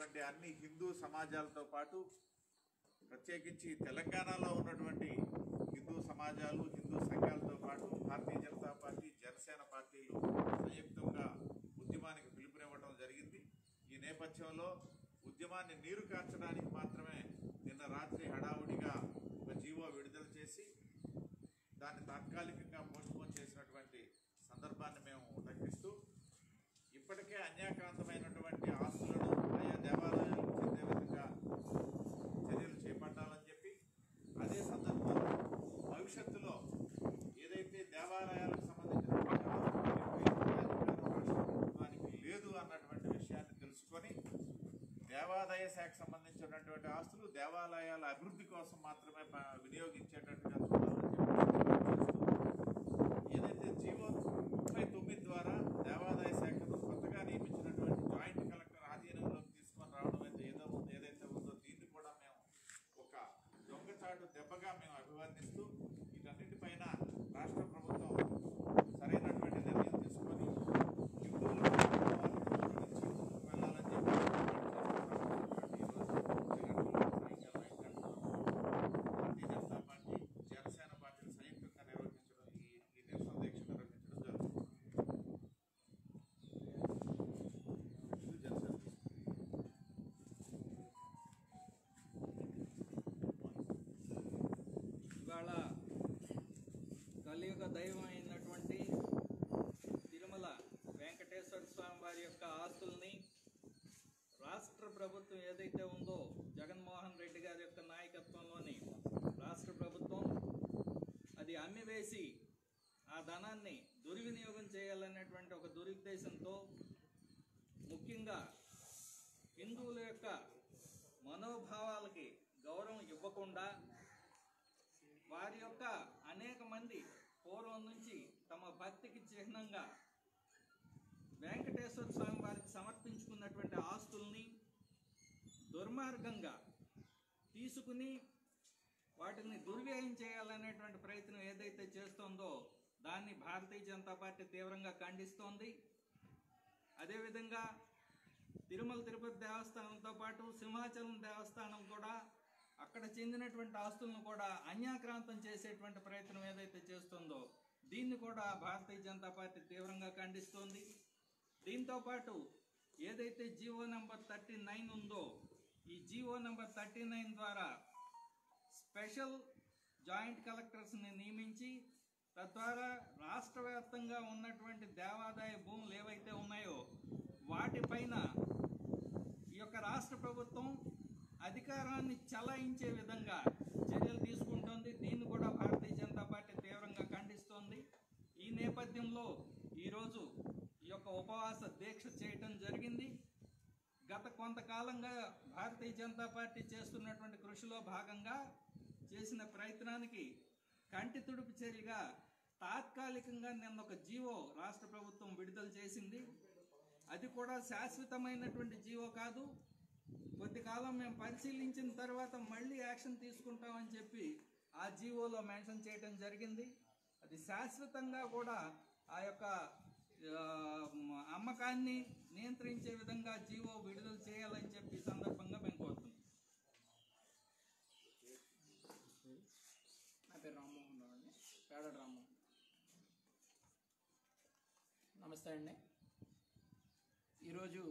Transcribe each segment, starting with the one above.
ఉన్నటువంటి అన్ని హిందూ సమాజాలతో పాటు ప్రత్యేకించి తెలంగాణలో ఉన్నటువంటి హిందూ సమాజాలు హిందూ సంఘాలతో పాటు భారతీయ జనతా పార్టీ జనసేన పార్టీలు సంయుక్తంగా ఉద్యమానికి పిలుపునివ్వడం జరిగింది ఈ నేపథ్యంలో ఉద్యమాన్ని నీరు కార్చడానికి మాత్రమే నిన్న రాత్రి హడావుడిగా ఒక జీవో విడుదల చేసి దాన్ని తాత్కాలికంగా పోస్ట్పోన్ చేసినటువంటి సందర్భాన్ని మేము ఉటంకిస్తూ ఇప్పటికే అన్యాక్రాంతమైనటువంటి ఆస్తులను ఆయా దేవాలయాలకు చెందే విధంగా చర్యలు చేపట్టాలని చెప్పి అదే సందర్భంలో భవిష్యత్తులో ఏదైతే దేవాలయాలకు సంబంధించినటువంటి ఆస్తులు రాష్ట్ర ప్రభుత్వానికి లేదు అన్నటువంటి విషయాన్ని తెలుసుకొని దేవాదాయ శాఖకు సంబంధించినటువంటి ఆస్తులు దేవాలయాల అభివృద్ధి కోసం మాత్రమే ప- వినియోగించేటట్టుగా చూడాలని చెప్పి ఏదైతే జీవో ముప్పై తొమ్మిది ద్వారా దేవాదాయ శాఖను కొత్తగా నియమించినటువంటి జాయింట్ కలెక్టర్ ఆధీనంలోకి తీసుకొని రావడం అయితే ఏదో ఉందో ఏదైతే ఉందో దీన్ని కూడా మేము ఒక దొంగచాటు దెబ్బగా మేము అభివర్ణిస్తూ వీటన్నిటిపైన రాష్ట్ర ప్రభుత్వం సరైనటువంటి నిర్ణయం తీసుకొని హిందువులు నుంచి ముందుకు వెళ్ళాలని చెప్పి ఈరోజు సాయంకాలం ఐదు గంటలకు భారతీయ జనతా పార్టీ జనసేన పార్టీలు సంయుక్తంగా నిర్వహించడం ఈ ఈ నిరసన దీక్ష నిర్వహించడం జరుగుతుంది ఇది జనసేన ఇవాళ కలియుగ దైవం అయినటువంటి తిరుమల వెంకటేశ్వర స్వామి వారి యొక్క ఆస్తుల్ని రాష్ట్ర ప్రభుత్వం ఏదైతే ఉందో జగన్మోహన్ రెడ్డి గారి యొక్క నాయకత్వంలోని రాష్ట్ర ప్రభుత్వం అది అమ్మివేసి ఆ ధనాన్ని దుర్వినియోగం చేయాలనేటువంటి ఒక దురుద్దేశంతో ముఖ్యంగా హిందువుల యొక్క మనోభావాలకి గౌరవం ఇవ్వకుండా వారి యొక్క అనేక మంది పూర్వం నుంచి తమ భక్తికి చిహ్నంగా వెంకటేశ్వర స్వామి వారికి సమర్పించుకున్నటువంటి ఆస్తుల్ని దుర్మార్గంగా తీసుకుని వాటిని దుర్వ్యయం చేయాలనేటువంటి ప్రయత్నం ఏదైతే చేస్తోందో దాన్ని భారతీయ జనతా పార్టీ తీవ్రంగా ఖండిస్తోంది అదేవిధంగా తిరుమల తిరుపతి దేవస్థానంతో పాటు సింహాచలం దేవస్థానం కూడా అక్కడ చెందినటువంటి ఆస్తులను కూడా అన్యాక్రాంతం చేసేటువంటి ప్రయత్నం ఏదైతే చేస్తుందో దీన్ని కూడా భారతీయ జనతా పార్టీ తీవ్రంగా ఖండిస్తోంది దీంతో పాటు ఏదైతే జీవో నెంబర్ థర్టీ నైన్ ఉందో ఈ జీవో నెంబర్ థర్టీ నైన్ ద్వారా స్పెషల్ జాయింట్ కలెక్టర్స్ని నియమించి తద్వారా రాష్ట్ర వ్యాప్తంగా ఉన్నటువంటి దేవాదాయ భూములు ఏవైతే ఉన్నాయో వాటిపైన ఈ యొక్క రాష్ట్ర ప్రభుత్వం అధికారాన్ని చలాయించే విధంగా చర్యలు తీసుకుంటోంది దీన్ని కూడా భారతీయ జనతా పార్టీ తీవ్రంగా ఖండిస్తోంది ఈ నేపథ్యంలో ఈరోజు ఈ యొక్క ఉపవాస దీక్ష చేయటం జరిగింది గత కొంతకాలంగా భారతీయ జనతా పార్టీ చేస్తున్నటువంటి కృషిలో భాగంగా చేసిన ప్రయత్నానికి కంటి తుడుపు చర్యగా తాత్కాలికంగా నిన్న ఒక జీవో రాష్ట్ర ప్రభుత్వం విడుదల చేసింది అది కూడా శాశ్వతమైనటువంటి జీవో కాదు కొద్ది కాలం మేము పరిశీలించిన తర్వాత మళ్ళీ యాక్షన్ తీసుకుంటామని చెప్పి ఆ జీవోలో మెన్షన్ చేయడం జరిగింది అది శాశ్వతంగా కూడా ఆ యొక్క ఆ, అమ్మకాన్ని నియంత్రించే విధంగా జీవో విడుదల చేయాలని చెప్పి ఈ సందర్భంగా మేము కోరుతున్నాం నా పేరు రామ్మోహన్ రావు అండి పేడడు రామ్మోహన్ నమస్తే అండి ఈరోజు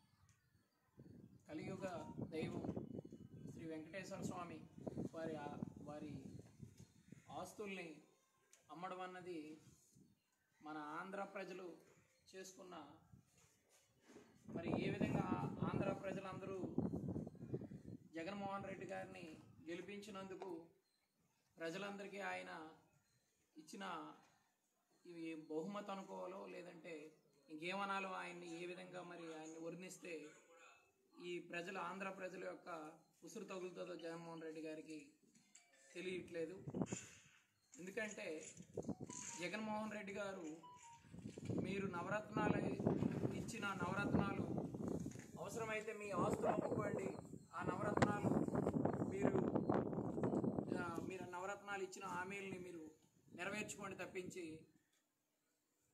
కలియుగ దైవం శ్రీ వెంకటేశ్వర స్వామి వారి ఆ- వారి ఆస్తుల్ని అమ్మడం అన్నది మన ఆంధ్ర ప్రజలు చేసుకున్న మరి ఏ విధంగా ఆంధ్ర ప్రజలందరూ జగన్మోహన్ రెడ్డి గారిని గెలిపించినందుకు ప్రజలందరికీ ఆయన ఇచ్చిన ఇవి బహుమతి అనుకోవాలో లేదంటే ఇంకేమనాలో ఆయన్ని ఏ విధంగా మరి ఆయన్ని వర్ణిస్తే ఈ ప్రజల ఆంధ్ర ప్రజల యొక్క ఉసురు తగులుతుందో జగన్మోహన్ రెడ్డి గారికి తెలియట్లేదు ఎందుకంటే జగన్మోహన్ రెడ్డి గారు మీరు నవరత్నాలు ఇచ్చిన నవరత్నాలు అవసరమైతే మీ ఆస్తులు అమ్ముకోండి ఆ నవరత్నాలు మీరు ఆ, మీరు నవరత్నాలు ఇచ్చిన హామీలని మీరు నెరవేర్చుకోండి తప్పించి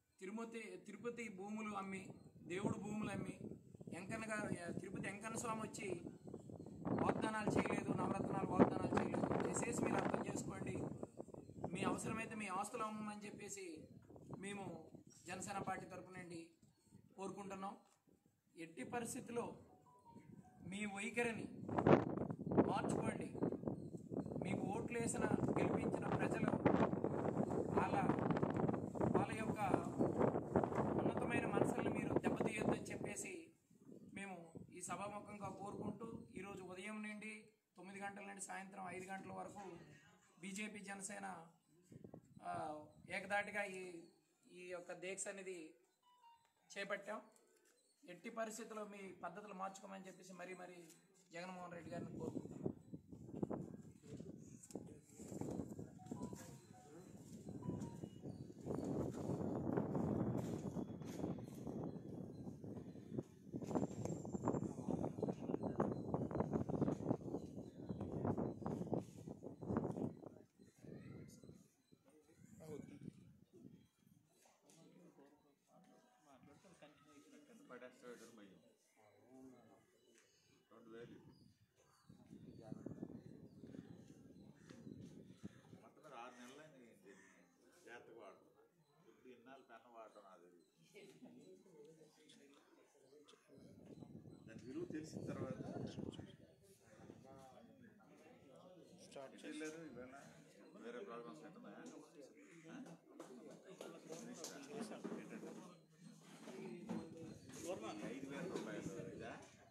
తిరుమతి తిరుపతి భూములు అమ్మి దేవుడు భూములు అమ్మి వెంకన్న గారు తిరుపతి వెంకన్న స్వామి వచ్చి వచ్చి వాగ్దానాలు చేయలేదు నవరత్నాలు వాగ్దానాలు చేయలేదు దయచేసి మీరు అర్థం చేసుకోండి మీ అవసరమైతే మీ ఆస్తులు అమ్మమని చెప్పేసి మేము జనసేన పార్టీ తరపు నుండి కోరుకుంటున్నాం ఎట్టి పరిస్థితిలో మీ వైఖరిని మార్చుకోండి మీకు ఓట్లు వేసిన గెలిపించిన ప్రజలు వాళ్ళ వాళ్ళ యొక్క ఉన్నతమైన మనసుల్ని మీరు దెబ్బతీయొద్దని చెప్పేసి మేము ఈ సభాముఖంగా కోరుకుంటూ ఈరోజు ఉదయం నుండి తొమ్మిది గంటల నుండి సాయంత్రం ఐదు గంటల వరకు బీజేపీ జనసేన ఆ, ఏకదాటిగా ఈ ఈ యొక్క దీక్ష అనేది చేపట్టాం ఎట్టి పరిస్థితుల్లో మీ పద్ధతులు మార్చుకోమని చెప్పేసి మరీ మరీ జగన్మోహన్ రెడ్డి గారిని కోరుకుంటున్నాం పడేస్తాడు మయ్యం రెండు వేలు మొత్తం మీద ఆరు నెలలైంది దీన్ని జాగ్రత్తగా వాడుతున్నా ఇప్పుడు ఇన్నాళ్ళు పెన్న వాడటం నాకు తెలియదు దాని విలువ తెలిసిన తర్వాత ఎటు వెళ్ళారు ఇవాళ వేరే ప్రోగ్రామ్స్ ఏంటన్నాయా ఐదు వేల రూపాయలు ఇదా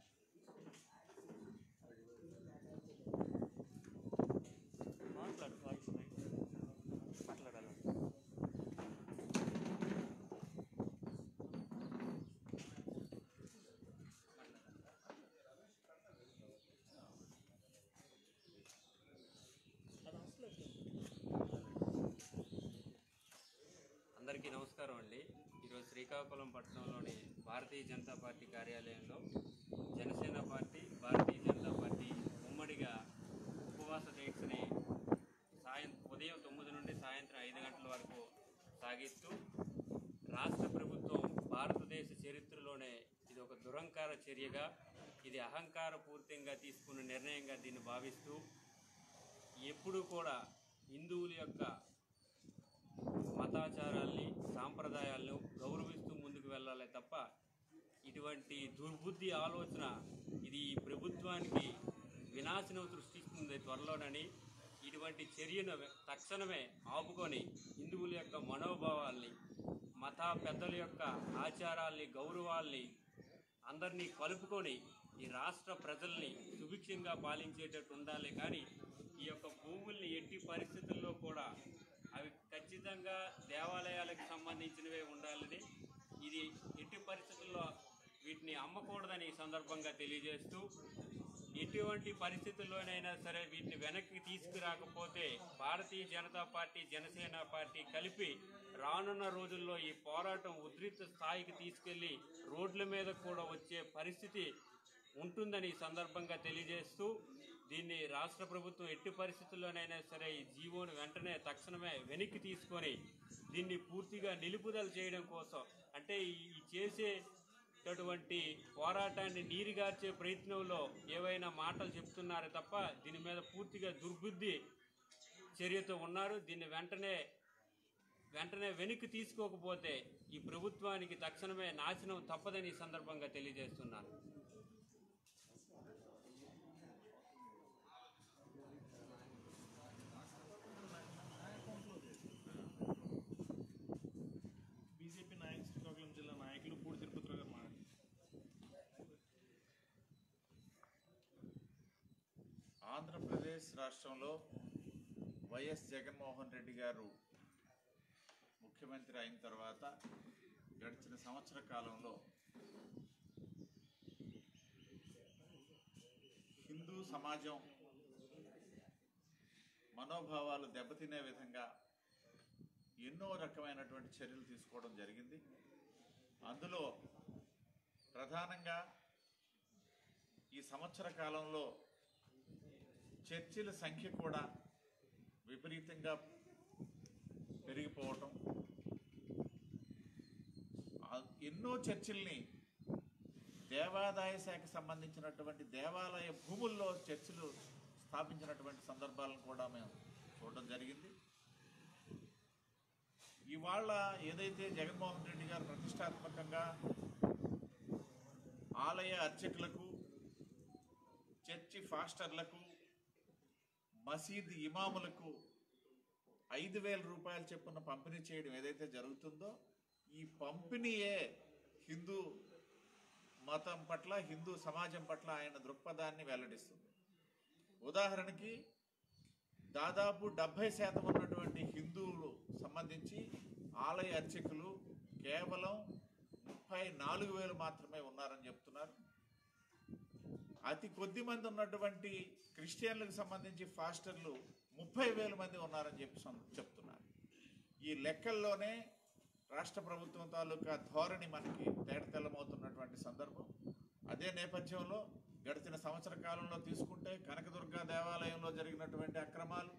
మాట్లాడు వాయిస్ మాట్లాడాలి అందరికీ నమస్కారం అండి ఈరోజు శ్రీకాకుళం పట్టణంలోని భారతీయ జనతా పార్టీ కార్యాలయంలో జనసేన పార్టీ భారతీయ జనతా పార్టీ ఉమ్మడిగా ఉపవాస దీక్షని సాయం ఉదయం తొమ్మిది నుండి సాయంత్రం ఐదు గంటల వరకు సాగిస్తూ రాష్ట్ర ప్రభుత్వం భారతదేశ చరిత్రలోనే ఇది ఒక దురంకార చర్యగా ఇది అహంకార పూర్తిగా తీసుకున్న నిర్ణయంగా దీన్ని భావిస్తూ ఎప్పుడూ కూడా హిందువుల యొక్క మతాచారాల్ని సాంప్రదాయాలను గౌరవిస్తూ ముందుకు వెళ్ళాలి తప్ప ఇటువంటి దుర్బుద్ధి ఆలోచన ఇది ఈ ప్రభుత్వానికి వినాశనం సృష్టిస్తుంది త్వరలోనని ఇటువంటి చర్యను తక్షణమే ఆపుకొని హిందువుల యొక్క మనోభావాల్ని మత పెద్దల యొక్క ఆచారాల్ని గౌరవాల్ని అందరినీ కలుపుకొని ఈ రాష్ట్ర ప్రజల్ని సుభిక్షంగా పాలించేటట్టు ఉండాలి కానీ ఈ యొక్క భూముల్ని ఎట్టి పరిస్థితుల్లో కూడా అవి ఖచ్చితంగా దేవాలయాలకు సంబంధించినవే ఉండాలని ఇది ఎట్టి పరిస్థితుల్లో వీటిని అమ్మకూడదని ఈ సందర్భంగా తెలియజేస్తూ ఎటువంటి పరిస్థితుల్లోనైనా సరే వీటిని వెనక్కి తీసుకురాకపోతే భారతీయ జనతా పార్టీ జనసేన పార్టీ కలిపి రానున్న రోజుల్లో ఈ పోరాటం ఉధృత స్థాయికి తీసుకెళ్లి రోడ్ల మీద కూడా వచ్చే పరిస్థితి ఉంటుందని ఈ సందర్భంగా తెలియజేస్తూ దీన్ని రాష్ట్ర ప్రభుత్వం ఎట్టి పరిస్థితుల్లోనైనా సరే ఈ జీవోను వెంటనే తక్షణమే వెనక్కి తీసుకొని దీన్ని పూర్తిగా నిలుపుదల చేయడం కోసం అంటే ఈ ఈ చేసేటటువంటి పోరాటాన్ని నీరుగార్చే ప్రయత్నంలో ఏవైనా మాటలు చెప్తున్నారే తప్ప దీని మీద పూర్తిగా దుర్బుద్ధి చర్యతో ఉన్నారు దీన్ని వెంటనే వెంటనే వెనక్కి తీసుకోకపోతే ఈ ప్రభుత్వానికి తక్షణమే నాశనం తప్పదని ఈ సందర్భంగా తెలియజేస్తున్నాను బీజేపీ నాయకులు శ్రీకాకుళం జిల్లా నాయకులు పూడి తిరుపతిరావు గారు మాట్లాడారు ఆంధ్రప్రదేశ్ రాష్ట్రంలో వైఎస్ జగన్మోహన్ రెడ్డి గారు ముఖ్యమంత్రి అయిన తర్వాత గడిచిన సంవత్సర కాలంలో హిందూ సమాజం మనోభావాలు దెబ్బతినే విధంగా ఎన్నో రకమైనటువంటి చర్యలు తీసుకోవడం జరిగింది అందులో ప్రధానంగా ఈ సంవత్సర కాలంలో చర్చిల సంఖ్య కూడా విపరీతంగా పెరిగిపోవటం ఆ ఎన్నో చర్చిల్ని దేవాదాయ శాఖ సంబంధించినటువంటి దేవాలయ భూముల్లో చర్చిలు స్థాపించినటువంటి సందర్భాలను కూడా మేము చూడడం జరిగింది ఇవాళ ఏదైతే జగన్మోహన్ రెడ్డి గారు ప్రతిష్టాత్మకంగా ఆలయ అర్చకులకు చర్చి ఫాస్టర్లకు మసీద్ ఇమాములకు ఐదు వేల రూపాయలు చెప్పున పంపిణీ చేయడం ఏదైతే జరుగుతుందో ఈ పంపిణీయే హిందూ మతం పట్ల హిందూ సమాజం పట్ల ఆయన దృక్పథాన్ని వెల్లడిస్తుంది ఉదాహరణకి దాదాపు డెబ్భై శాతం ఉన్నటువంటి హిందువులు సంబంధించి ఆలయ అర్చకులు కేవలం ముప్పై నాలుగు వేలు మాత్రమే ఉన్నారని చెప్తున్నారు అతి కొద్ది మంది ఉన్నటువంటి క్రిస్టియన్లకు సంబంధించి ఫాస్టర్లు ముప్పై వేల మంది ఉన్నారని చెప్పి సం- చెప్తున్నారు ఈ లెక్కల్లోనే రాష్ట్ర ప్రభుత్వం తాలూకా ధోరణి మనకి తేటతెల్లమవుతున్నటువంటి సందర్భం అదే నేపథ్యంలో గడిచిన సంవత్సర కాలంలో తీసుకుంటే కనకదుర్గ దేవాలయంలో జరిగినటువంటి అక్రమాలు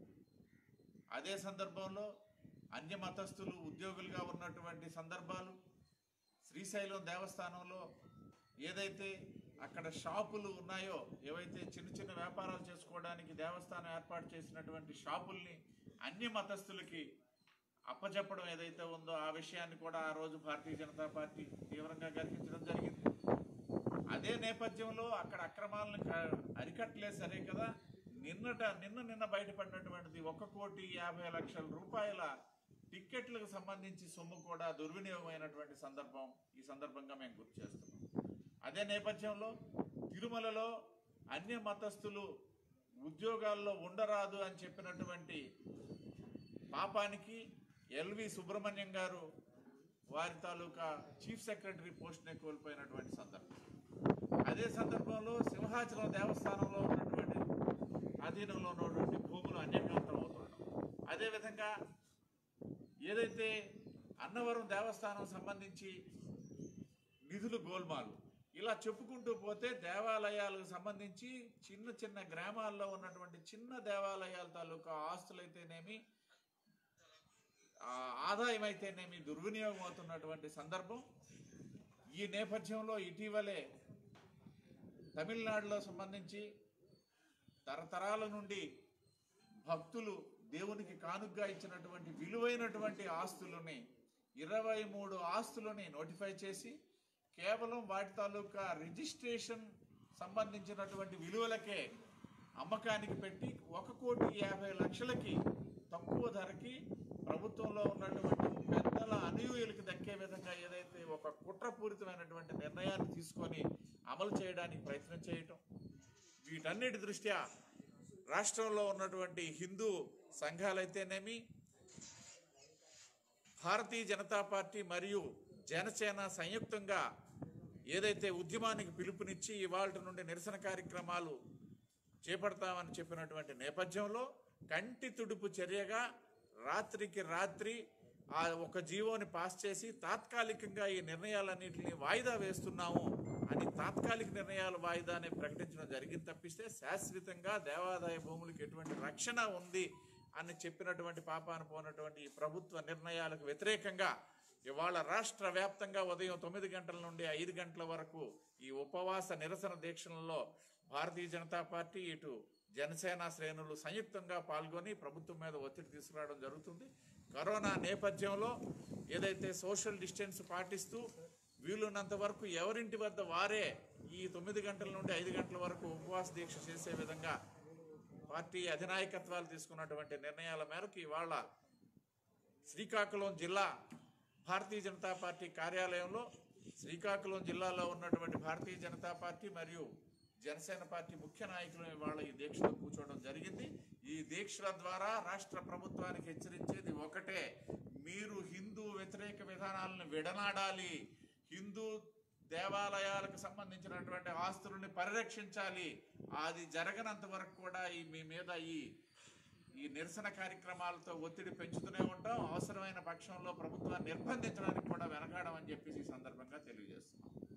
అదే సందర్భంలో అన్య మతస్థులు ఉద్యోగులుగా ఉన్నటువంటి సందర్భాలు శ్రీశైలం దేవస్థానంలో ఏదైతే అక్కడ షాపులు ఉన్నాయో ఏవైతే చిన్న చిన్న వ్యాపారాలు చేసుకోవడానికి దేవస్థానం ఏర్పాటు చేసినటువంటి షాపుల్ని అన్య మతస్థులకి అప్పచెప్పడం ఏదైతే ఉందో ఆ విషయాన్ని కూడా ఆ రోజు భారతీయ జనతా పార్టీ తీవ్రంగా గర్హించడం జరిగింది అదే నేపథ్యంలో అక్కడ అక్రమాలను క- అరికట్టలే సరే కదా నిన్నట నిన్న నిన్న బయటపడినటువంటిది ఒక కోటి యాభై లక్షల రూపాయల టిక్కెట్లకు సంబంధించి సొమ్ము కూడా దుర్వినియోగమైనటువంటి సందర్భం ఈ సందర్భంగా మేము గుర్తు చేస్తున్నాం అదే నేపథ్యంలో తిరుమలలో అన్య మతస్థులు ఉద్యోగాల్లో ఉండరాదు అని చెప్పినటువంటి పాపానికి ఎల్వి సుబ్రహ్మణ్యం గారు వారి తాలూకా చీఫ్ సెక్రటరీ పోస్ట్ని కోల్పోయినటువంటి సందర్భం అదే సందర్భంలో సింహాచలం దేవస్థానంలో ఉన్నటువంటి అధీనంలో ఉన్నటువంటి భూములు అన్యకాంతం అవుతుండడం అదేవిధంగా ఏదైతే అన్నవరం దేవస్థానం సంబంధించి నిధులు గోల్మాలు ఇలా చెప్పుకుంటూ పోతే దేవాలయాలకు సంబంధించి చిన్న చిన్న గ్రామాల్లో ఉన్నటువంటి చిన్న దేవాలయాల తాలూకా ఆస్తులైతేనేమి ఆ ఆదాయం అయితేనేమి దుర్వినియోగం అవుతున్నటువంటి సందర్భం ఈ నేపథ్యంలో ఇటీవలే తమిళనాడులో సంబంధించి తరతరాల నుండి భక్తులు దేవునికి కానుగ్గా ఇచ్చినటువంటి విలువైనటువంటి ఆస్తులని ఇరవై మూడు ఆస్తులని నోటిఫై చేసి కేవలం వాటి తాలూకా రిజిస్ట్రేషన్ సంబంధించినటువంటి విలువలకే అమ్మకానికి పెట్టి ఒక కోటి యాభై లక్షలకి తక్కువ ధరకి ప్రభుత్వంలో ఉన్నటువంటి పెద్దల అనుయూయులకు దక్కే విధంగా ఏదైతే ఒక కుట్రపూరితమైనటువంటి నిర్ణయాన్ని తీసుకొని అమలు చేయడానికి ప్రయత్నం చేయటం వీటన్నిటి దృష్ట్యా రాష్ట్రంలో ఉన్నటువంటి హిందూ సంఘాలైతేనేమి భారతీయ జనతా పార్టీ మరియు జనసేన సంయుక్తంగా ఏదైతే ఉద్యమానికి పిలుపునిచ్చి ఇవాళ నుండి నిరసన కార్యక్రమాలు చేపడతామని చెప్పినటువంటి నేపథ్యంలో కంటి తుడుపు చర్యగా రాత్రికి రాత్రి ఆ ఒక జీవోని పాస్ చేసి తాత్కాలికంగా ఈ నిర్ణయాలన్నింటినీ వాయిదా వేస్తున్నాము అని తాత్కాలిక నిర్ణయాల వాయిదాని ప్రకటించడం జరిగింది తప్పిస్తే శాశ్వతంగా దేవాదాయ భూములకు ఎటువంటి రక్షణ ఉంది అని చెప్పినటువంటి పాపాన పోనటువంటి ఈ ప్రభుత్వ నిర్ణయాలకు వ్యతిరేకంగా ఇవాళ రాష్ట్ర వ్యాప్తంగా ఉదయం తొమ్మిది గంటల నుండి ఐదు గంటల వరకు ఈ ఉపవాస నిరసన దీక్షలలో భారతీయ జనతా పార్టీ ఇటు జనసేన శ్రేణులు సంయుక్తంగా పాల్గొని ప్రభుత్వం మీద ఒత్తిడి తీసుకురావడం జరుగుతుంది కరోనా నేపథ్యంలో ఏదైతే సోషల్ డిస్టెన్స్ పాటిస్తూ వీలున్నంత వరకు ఎవరింటి వద్ద వారే ఈ తొమ్మిది గంటల నుండి ఐదు గంటల వరకు ఉపవాస దీక్ష చేసే విధంగా పార్టీ అధినాయకత్వాలు తీసుకున్నటువంటి నిర్ణయాల మేరకు ఇవాళ శ్రీకాకుళం జిల్లా భారతీయ జనతా పార్టీ కార్యాలయంలో శ్రీకాకుళం జిల్లాలో ఉన్నటువంటి భారతీయ జనతా పార్టీ మరియు జనసేన పార్టీ ముఖ్య నాయకులు ఇవాళ ఈ దీక్షలో కూర్చోవడం జరిగింది ఈ దీక్షల ద్వారా రాష్ట్ర ప్రభుత్వానికి హెచ్చరించేది ఒకటే మీరు హిందూ వ్యతిరేక విధానాలను విడనాడాలి హిందూ దేవాలయాలకు సంబంధించినటువంటి ఆస్తులని పరిరక్షించాలి అది జరగనంత వరకు కూడా ఈ మీ మీద ఈ ఈ నిరసన కార్యక్రమాలతో ఒత్తిడి పెంచుతూనే ఉంటాం అవసరమైన పక్షంలో ప్రభుత్వాన్ని నిర్బంధించడానికి కూడా వెనకాడమని చెప్పేసి ఈ సందర్భంగా తెలియజేస్తున్నాం